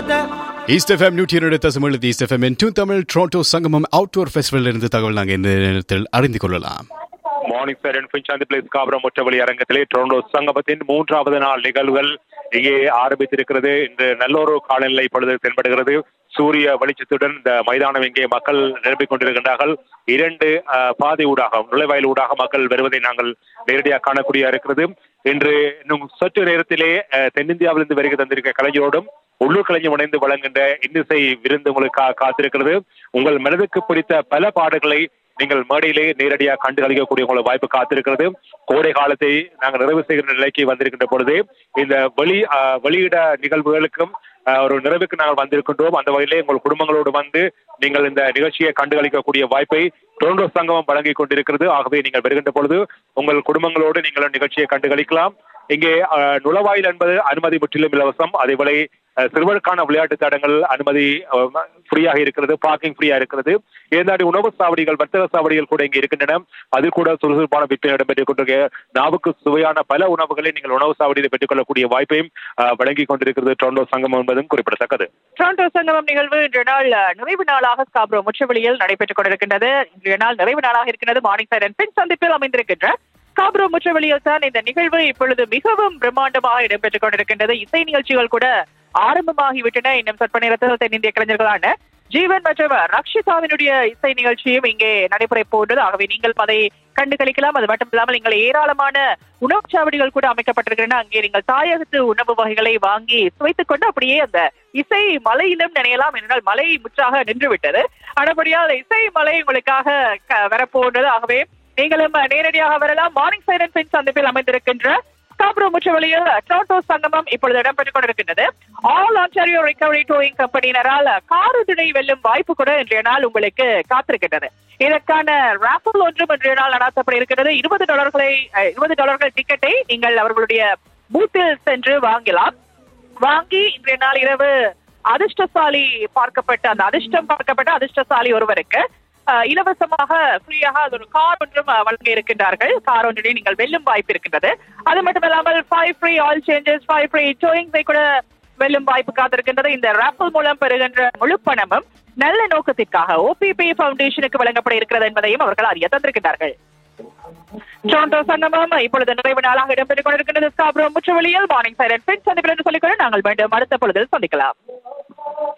பார்த்த east FM நூற்றி இரண்டு தசமேழு East FM to Tamil Toronto Sangamam outdoor festival இருந்து தகவல் நாங்கள் இந்த நேரத்தில் அறிந்து கொள்ளலாம் மார்னிங் சார் பின்சாந்தி பிளேஸ் காபரம் முற்றவழி அரங்கத்திலே டொரண்டோ சங்கமத்தின் மூன்றாவது நாள் நிகழ்வுகள் இங்கே ஆரம்பித்திருக்கிறது இன்று நல்லொரு காலநிலை பொழுது தென்படுகிறது சூரிய வெளிச்சத்துடன் இந்த மைதானம் இங்கே மக்கள் நிரம்பிக் கொண்டிருக்கின்றார்கள் இரண்டு அஹ், பாதை ஊடாக நுழைவாயில் ஊடாக மக்கள் வருவதை நாங்கள் நேரடியாக காணக்கூடிய இருக்கிறது இன்று இன்னும் சற்று நேரத்திலே அஹ், தென்னிந்தியாவிலிருந்து வருகை தந்திருக்க கலைஞரோடும் உள்ளூர் கலைஞர் இணைந்து வழங்குகின்ற இன்னிசை விருந்து உங்களுக்காக காத்திருக்கிறது உங்கள் மனதுக்கு பிடித்த பல பாடல்களை நீங்கள் மேடையிலே நேரடியாக கண்டு கழிக்கக்கூடிய உங்களுக்கு வாய்ப்பு காத்திருக்கிறது கோடை காலத்தை நாங்கள் நிறைவு செய்கின்ற நிலைக்கு வந்திருக்கின்ற பொழுது இந்த வெளி அஹ், வெளியிட நிகழ்வுகளுக்கும் அஹ், ஒரு நிறைவுக்கு நாங்கள் வந்திருக்கின்றோம் அந்த வகையிலே உங்கள் குடும்பங்களோடு வந்து நீங்கள் இந்த நிகழ்ச்சியை கண்டு கழிக்கக்கூடிய வாய்ப்பை டொரண்டோ சங்கமம் வழங்கி கொண்டிருக்கிறது ஆகவே நீங்கள் வருகின்ற பொழுது உங்கள் குடும்பங்களோடு நீங்கள் நிகழ்ச்சியை கண்டு கழிக்கலாம் இங்கே அஹ், நுழைவாயில் என்பது அனுமதி முற்றிலும் இலவசம் அதேபோல அஹ், சிறுவருக்கான விளையாட்டு தடங்கள் அனுமதி ஃப்ரீயாக இருக்கிறது பார்க்கிங் ஃப்ரீயா இருக்கிறது ஏதாடி உணவு சாவடிகள் வர்த்தக சாவடிகள் கூட இங்கே இருக்கின்றன அது கூட சுறுசுறுப்பான விற்பனை இடம்பெற்றுக் கொண்டிருக்க நாவுக்கு சுவையான பல உணவுகளை நீங்கள் உணவு சாவடியில் பெற்றுக்கொள்ளக்கூடிய வாய்ப்பையும் அஹ், வழங்கி கொண்டிருக்கிறது டொரண்டோ சங்கம் என்பதும் குறிப்பிடத்தக்கது டொரண்டோ சங்கமம் நிகழ்வு இன்றைய நாள் அஹ், நிறைவு நாளாக ஸ்காப்ரோ முற்றுவெளியில் நடைபெற்றுக் கொண்டிருக்கின்றது இன்றைய நாள் நிறைவு நாளாக இருக்கிறது மார்னிங் சைரன் பின் சந்திப்பில் அமைந்திருக்கின்ற ஸ்காப்ரோ முற்றுவெளியில் தான் இந்த நிகழ்வு இப்பொழுது மிகவும் பிரம்மாண்டமாக இடம்பெற்றுக் கொண்டிருக்கின்றது இசை நிகழ்ச்சிகள் கூட ஆரம்பமாகிவிட்டன இன்னும் சற்ப நேரத்தில் தென்னிந்திய கலைஞர்களான ஜீவன் மற்றும் ரக்ஷிதாவினுடைய இசை நிகழ்ச்சியும் இங்கே நடைபெற போன்றது ஆகவே நீங்கள் அதை கண்டு கழிக்கலாம் அது மட்டும் இல்லாமல் நீங்கள் ஏராளமான உணவுச் சாவடிகள் கூட அமைக்கப்பட்டிருக்கின்றன அங்கே நீங்கள் தாயகத்து உணவு வகைகளை வாங்கி சுவைத்துக் கொண்டு அப்படியே அந்த இசை மலையிலும் நினையலாம் என்றால் மலை முற்றாக நின்று விட்டது ஆனபடியால் இசை மலை உங்களுக்காக க- வரப்போன்றது ஆகவே நீங்களும் நேரடியாக வரலாம் மார்னிங் சைரன் பின் சந்திப்பில் அமைந்திருக்கின்ற ஸ்காப்ரோ முற்றுவெளியில் டொரண்டோ சங்கமம் இப்பொழுது இடம்பெற்றுக் கொண்டிருக்கின்றது ஆல் ஆன்டாரியோ ரிகவரி டோயிங் கம்பெனியினரால் காருதினை வெல்லும் வாய்ப்பு கூட இன்றைய நாள் உங்களுக்கு காத்திருக்கின்றது இதற்கான ராஃபல் ஒன்றும் இன்றைய நாள் நடாத்தப்பட இருக்கிறது இருபது டாலர்களை அஹ், இருபது டாலர்கள் டிக்கெட்டை நீங்கள் அவர்களுடைய பூத்தில் சென்று வாங்கலாம் வாங்கி இன்றைய நாள் இரவு அதிர்ஷ்டசாலி பார்க்கப்பட்ட அந்த அதிர்ஷ்டம் பார்க்கப்பட்ட அதிர்ஷ்டசாலி ஒருவருக்கு அஹ், இலவசமாக ஃப்ரீயாக அது ஒரு கார் ஒன்றும் அஹ், வழங்க இருக்கின்றார்கள் கார் ஒன்றினை நீங்கள் வெல்லும் வாய்ப்பு இருக்கின்றது அது மட்டுமல்லாமல் five free oil changes five free டோயிங்ஸை கூட வெல்லும் வாய்ப்பு காத்திருக்கின்றது இந்த ராஃபல் மூலம் பெறுகின்ற முழு பணமும் நல்ல நோக்கத்திற்காக ஓபிபி ஃபவுண்டேஷனுக்கு வழங்கப்பட இருக்கிறது என்பதையும் அவர்கள் அறிய தந்திருக்கிறார்கள் டொரண்டோ சங்கமம் இப்பொழுது நிறைவு நாளாக இடம்பெற்றுக் கொண்டிருக்கின்றது ஸ்காப்ரோ முற்றுவெளியில் மார்னிங் சைரன் பின் சந்திப்பில் என்று சொல்லிக்கொண்டு நாங்கள் மீண்டும் அடுத்த பொழுதில் சந்திக்கலாம்